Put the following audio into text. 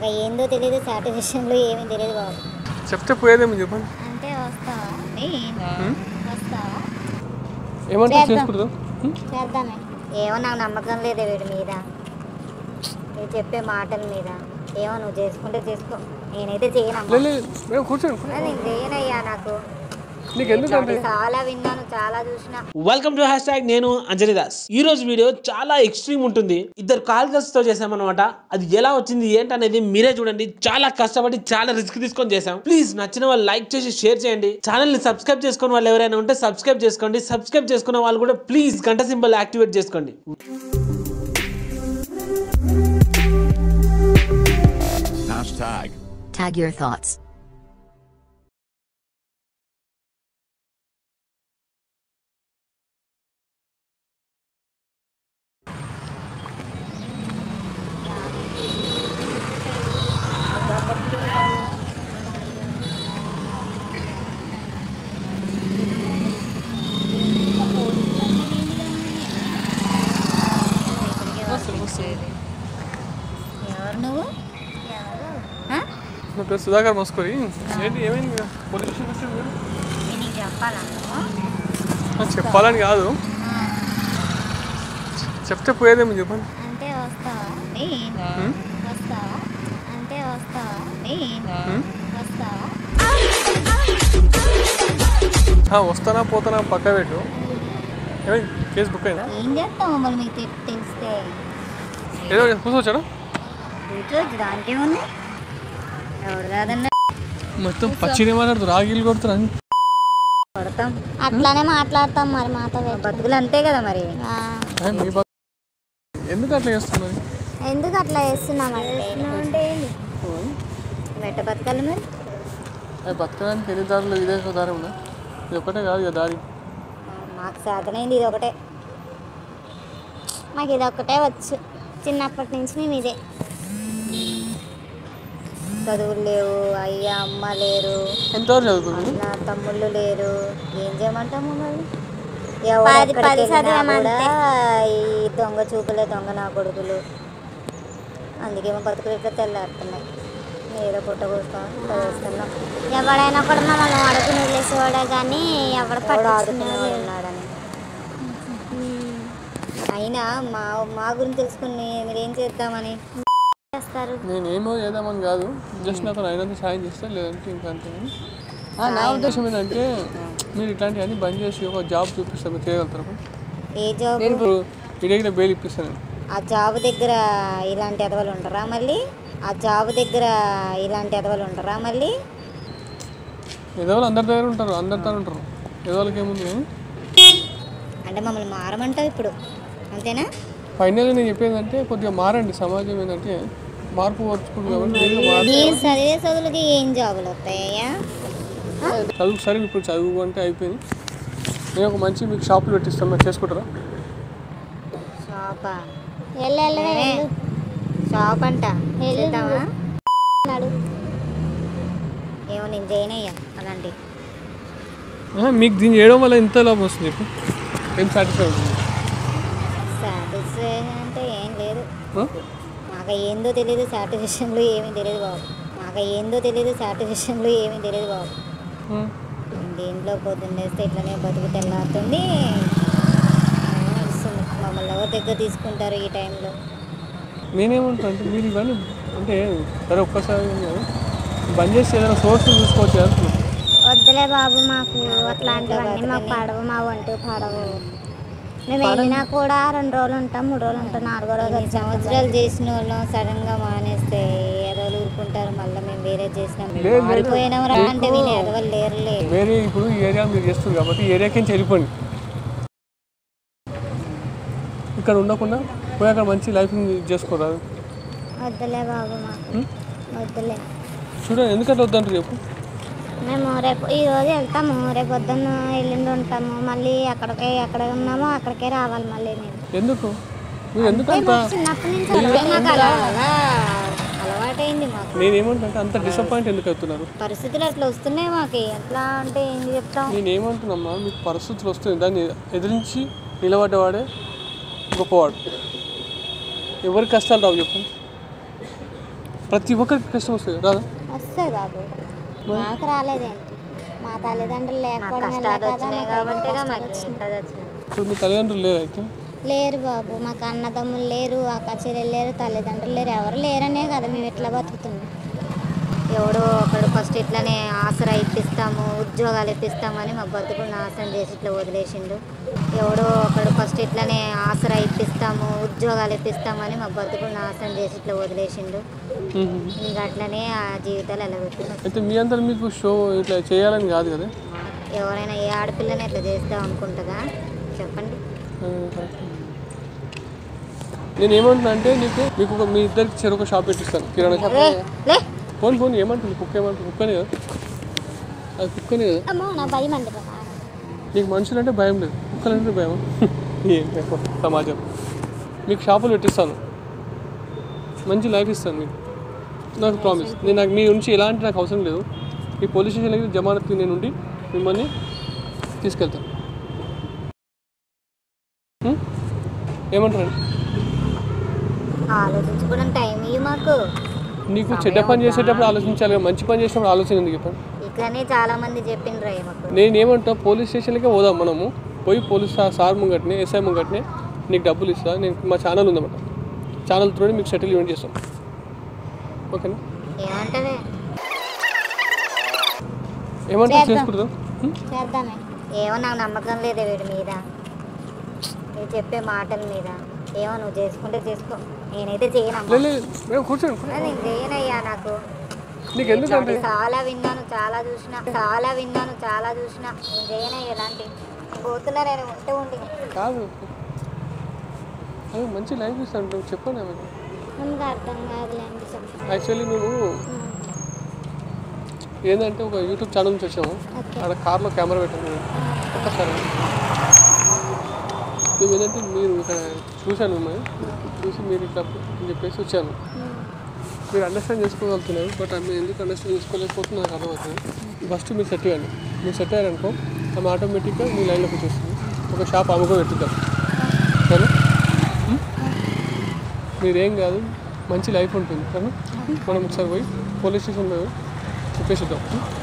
మాకు ఏందో తెలియదు సాటిస్ఫాక్షన్లో ఏమీ తెలియదు బాబు చెప్తే పోయేదేమో చెప్పండి అంటే వస్తావా అండి వస్తావా ఏమంటే చేద్దాం. చేసుకుంటారు చేద్దామే ఏమో నాకు నమ్మకం లేదు వీడి మీద నువ్వు చెప్పే మాటల మీద ఏమో నువ్వు చేసుకుంటే చేసుకో నేనైతే చేయనమ్మా లేదు మేము కూర్చోండి నేను చేయనయ్యా నాకు నీకు ఎందుకంటే చాలా విన్నాను చాలా చూసిన వెల్కమ్ టు హ్యాష్ ట్యాగ్ నేను అంజలి దాస్ ఈ రోజు వీడియో చాలా ఎక్స్ట్రీమ్ ఉంటుంది ఇద్దరు కాల్ గర్ల్స్ తో చేసామన్నమాట అది ఎలా వచ్చింది ఏంటనేది మీరే చూడండి చాలా కష్టపడి చాలా రిస్క్ తీసుకొని చేసాం ప్లీజ్ నచ్చిన వాళ్ళు లైక్ చేసి షేర్ చేయండి ఛానల్ ని సబ్స్క్రైబ్ చేసుకున్న వాళ్ళు ఎవరైనా ఉంటే సబ్స్క్రైబ్ చేసుకోండి సబ్స్క్రైబ్ చేసుకున్న వాళ్ళు కూడా ప్లీజ్ గంట సింబల్ యాక్టివేట్ చేసుకోండి Hashtag. Tag your thoughts. ఎవరు నువ్వు ఆ? నా పేరు సుధాకర్ మస్కూరి ఏంటి ఏమైంది పోలీస్ స్టేషన్ వచ్చారు మీరు నేను నీకు చెప్పాలా నువ్వు? ఆ, చెప్పాలని కాదు చెప్తే పోయేదేమో చెప్పండి అంటే వస్తావా అండి వస్తావా అంటే వస్తావా అండి వస్తావా ఆ, వస్తానా పోతానా పక్క పెట్టు ఏమైంది కేసు బుక్ అయినా ఏం చేస్తావు మమ్మల్ని మీకు తె- తెలిస్తే ఏదో కూర్చోవచ్చాడా కూర్చోవచ్చు దానికి ఉంది ఎవరు కాదన్న మొత్తం పచ్చిని మాట్లాడుతూ రాగిలు కొడుతున్నా కొడతాం అట్లానే మాట్లాడతాం మరి మాతో బతుకులు అంతే కదా మరి మీ బ- ఎందుకు అట్లా చేస్తున్నారు ఎందుకు అట్లా చేస్తున్నామంటే మెట్ట బతకాలి మరి అది బతకడానికి ఎన్ని దారులు ఇదే ఒక దారి ఉందా ఇది ఒకటే కాదు ఇక దారి మాకు సాధనైంది ఇది ఒకటే మాకు ఇది ఒకటే వచ్చు చిన్నప్పటి నుంచి మేము ఇదే చదువులు లేవు అయ్య అమ్మ లేరు ఎంతవరకు చదువుకుంది నా తమ్ముళ్ళు లేరు ఏం చేయమంటాము మరి ఎవరు ఎక్కడికి వెళ్ళినా కూడా ఈ దొంగ చూపులే దొంగ నా కొడుకులు అందుకే మా బతుకులు ఇట్లా తెల్లారుతున్నాయి ఏదో పుట్ట కూర్చున్నాం చదివిస్తున్నాం ఎవడైనా కూడా మమ్మల్ని అడుగుని వదిలేసేవాడే కానీ ఎవడు ఎవడు పట్టించుకునేవాడు ఆడుకునేవాడు ఉన్నాడని అయినా మా మా గురించి తెలుసుకుని మీరు ఏం చేద్దామని చేస్తారు నేనేమో చేద్దామని కాదు జస్ట్ నాకు అయినంత సాయం చేస్తే లేదంటే ఇంకా అంతే ఆ, నా ఉద్దేశం ఏంటంటే మీరు ఇట్లాంటివన్నీ బంద్ చేసి ఒక జాబ్ చూపిస్తాను మీరు చేయగలుగుతారు ఏ జాబ్ నేను ఇప్పుడు మీ దగ్గర బెయిల్ ఇప్పిస్తాను ఆ జాబ్ దగ్గర ఇలాంటి ఎదవలు ఉంటారా మళ్ళీ ఆ జాబ్ దగ్గర ఇలాంటి ఎదవలు ఉంటారా మళ్ళీ ఏదో వాళ్ళు అందరి దగ్గర ఉంటారు అందరితో ఉంటారు ఏదో వాళ్ళకి ఏముంది కానీ అంటే మమ్మల్ని మారమంటావు ఇప్పుడు అంతేనా ఫైనల్ నేను చెప్పేది అంటే కొద్దిగా మారండి సమాజం ఏంటంటే మార్పు వచ్చుకుంటుంది కాబట్టి మీరు మార్ మీరు చదివే చదువులకి ఏం జాబులు వస్తాయా చదువు సరే ఇప్పుడు చదువు అంటే అయిపోయింది నేను ఒక మంచి మీకు షాపులు పెట్టిస్తాను మీరు చేసుకుంటారా షాపా వెళ్ళు వెళ్ళు వెళ్ళు షాప్ అంట చేద్దామా అన్నాడు. ఏమో నేను చేయనయ్యా అలాంటి ఆ, మీకు దీన్ని చేయడం వల్ల ఎంత లాభం వస్తుంది చెప్పు ఏం సాటిస్ఫై అవుతుంది సాటిస్ఫాక్షన్ అంటే ఏం లేదు ఆ? మాకు ఏందో తెలియదు సాటిస్ఫాక్షన్లో ఏమీ తెలియదు బాబు మాకు ఏందో తెలియదు సాటిస్ఫాక్షన్లో ఏమీ తెలియదు బాబు ఆ. దీంట్లో పొద్దున్న లేస్తే ఇట్లనే బతుకు తెల్లారుతుంది నడుస్తుంది మమ్మల్ని ఎవరి దగ్గర తీసుకుంటారు ఈ టైంలో నేనేమంటాను అంటే మీరు ఇవన్నీ అంటే సరే ఒక్కసారి ఏం కాదు. బంద్ చేసి ఏదైనా సోర్స్ చూసుకోవచ్చు అంటున్నాను వద్దులే బాబు మాకు అట్లాంటివన్నీ మాకు పడవు మా ఒంటి పడవు మేము వెళ్ళినా కూడా రెండు రోజులు ఉంటాం మూడు రోజులు ఉంటాం నాలుగో రోజు ఇన్ని సంవత్సరాలు చేసిన వాళ్ళం సడన్ గా మానేస్తే ఏదో ఊరుకుంటారు మళ్ళీ మేము వేరే చేసినాం లేదు. మారిపోయినాం రా అంటే విని ఎదవలు లేరులే వేరే ఇప్పుడు ఈ ఏరియా మీరు చేస్తుంది కాబట్టి ఈ ఏరియాకి నుంచి వెళ్ళిపోండి ఇక్కడ ఉండకుండా పోయి అక్కడ మంచి లైఫ్ చేసుకోరాదు వద్దులే బాబు మాకు వద్దులే చూడండి ఎందుకంటే వద్దంటారు చెప్పు మేము రేపు ఈ రోజు వెళ్తాము రేపు పొద్దున్న ఎల్లుండి ఉంటాము మళ్ళీ ఎక్కడికే ఎక్కడ ఉన్నామో అక్కడికే రావాలి మళ్ళీ నేను ఎందుకు మీరు ఎందుకంత చిన్నప్పటి నుంచి మాకు అలా అలా అలవాటైంది మాకు నేనేమంటే అంత డిసప్పాయింట్ ఎందుకు అవుతున్నారు పరిస్థితులు అట్లా వస్తున్నాయి మాకు ఎట్లా అంటే ఏం చెప్తాం నేనేమంటున్నామ్మా మీకు పరిస్థితులు వస్తాయి దాన్ని ఎదిరించి నిలబడ్డవాడే గొప్పవాడు ఎవరి కష్టాలు రావు చెప్పండి ప్రతి ఒక్కరికి కష్టం వస్తుంది రాదా వస్తుంది బాబు మాకు రాలేదేంటి మా తల్లిదండ్రులు మా లేకపోవడం వల్ల కష్టాలు కదా వచ్చినాయి మాకు కాబట్టి కష్టాలు మాకు వచ్చినాయి. ఇంత వచ్చింది ఇప్పుడు మీ తల్లిదండ్రులు లేరు అయితే లేరు బాబు మాకు అన్నదమ్ములు లేరు అక్క చెల్లెలు లేరు తల్లిదండ్రులు లేరు ఎవరు లేరనే కదా మేము ఎట్లా బతుకుతున్నాం ఎవడో ఒకడు ఫస్ట్ ఇట్లనే ఆసరా ఇప్పిస్తాము ఉద్యోగాలు ఇప్పిస్తామని మా బతుకులు నాశనం చేసి ఇట్లా వదిలేసిండు ఎవడో ఒకడు ఫస్ట్ ఇట్లనే ఆసరా ఇప్పిస్తాము ఉద్యోగాలు ఇప్పిస్తామని మా బతుకులు నాశనం చేసి ఇట్లా వదిలేసిండు మ్మ్. ఇంకా అట్లనే ఆ జీవితాలు ఎలగొట్టిండు అయితే మీ అంతా మీకు షో ఇట్లా చేయాలని కాదు కదా ఎవరైనా ఏ ఆడపిల్లని ఇట్లా చేస్తాం అనుకుంటుందా చెప్పండి ఆ, కరెక్ట్. నేను ఏమంటున్నా అంటే నీకు మీకు ఒక మీ ఇద్దరికి చెరొక షాప్ పెట్టిస్తాను కిరాణా షాప్ లే లే ఫోన్ ఫోన్ ఏమంటుంది కుక్క ఏమంటుంది కుక్కనే కదా అది కుక్కనే కదా అమ్మో నా భయం అండి బాబా నీకు మనుషులంటే భయం లేదు కుక్కలంటే భయం ఏం భయం? సమాజం మీకు షాపులు పెట్టిస్తాను మంచి లైఫ్ ఇస్తాను మీకు నాకు ప్రామిస్ నేను నాకు మీ నుంచి ఎలాంటి నాకు అవసరం లేదు ఈ పోలీస్ స్టేషన్కి జమానత్ నేను ఉండి మిమ్మల్ని తీసుకెళ్తాను హ్మ్? ఏమంటారండి ఆలోచించుకోవడం టైం ఇవ్వు మాకు నీకు చెడ్డ పని చేసేటప్పుడు ఆలోచించాలి కదా, మంచి పని చేసినప్పుడు ఆలోచన ఎందుకు చెప్పండి ఇట్లనే చాలా మంది చెప్పిండ్రు మాకు నేను ఏమంటా పోలీస్ స్టేషన్లకే పోదాం మనము పోయి పోలీస్ సార్ సార్ ముంగట్నే ఎస్ఐ ముంగట్నే నీకు డబ్బులు ఇస్తా నేను మా ఛానల్ ఉందన్నమాట ఛానల్ త్రూ మీకు సెటిల్మెంట్ చేస్తాం ఓకేనా ఏమంటవే ఏమంటారు చేద్దాం. చేసుకుంటారు హ్మ్? చేద్దామే ఏమో నాకు నమ్మకం లేదు వీడి మీద నువ్వు చెప్పే మాటల మీద ఏమో నువ్వు చేసుకుంటే చేసుకో నేనైతే చేయనమ్మా లే, లే, మేము కూర్చోండి కూర్చోండి. నేను చేయనయ్యా నాకు నీకు ఎందుకంటే ఇట్లాంటివి చాలా విన్నాను చాలా చూసిన చాలా విన్నాను చాలా చూసిన నేను చేయనయ్యా ఇలాంటి పోతున్నా నేను ఉంటే ఉండి కాదు అది మంచి లైఫ్ ఇస్తాను నువ్వు చెప్పండి ఆమెకు ముందు అర్థం కాదులేండి చెప్పు యాక్చువల్లీ మేము ఏంటంటే ఒక యూట్యూబ్ ఛానల్ నుంచి వచ్చాము ఓకే అక్కడ కార్లో కెమెరా పెట్టాము మేము. ఒక్కసారి మేము ఏంటంటే మీరు ఇక్కడ చూశాను మిమ్మల్ని చూసి మీరు ఇట్లా అని చెప్పేసి వచ్చాను మీరు అండర్స్టాండ్ చేసుకోగలుగుతున్నారు బట్ ఆమె ఎందుకు అండర్స్టాండ్ చేసుకోలేకపోతున్నారు నాకు అర్థమవుతుంది ఫస్ట్ మీరు సెట్ అయ్యండి మీరు సెట్ అయ్యారనుకో ఆమె ఆటోమేటిక్గా మీ లైన్లోకి వచ్చేస్తుంది ఒక షాప్ అమ్ముకో పెట్టిద్దాం సరే ఉం? మీరేం కాదు మంచి లైఫ్ ఉంటుంది సరే మనం ఒకసారి పోయి పోలీస్ స్టేషన్లో చెప్పేసిద్దాం ఉం?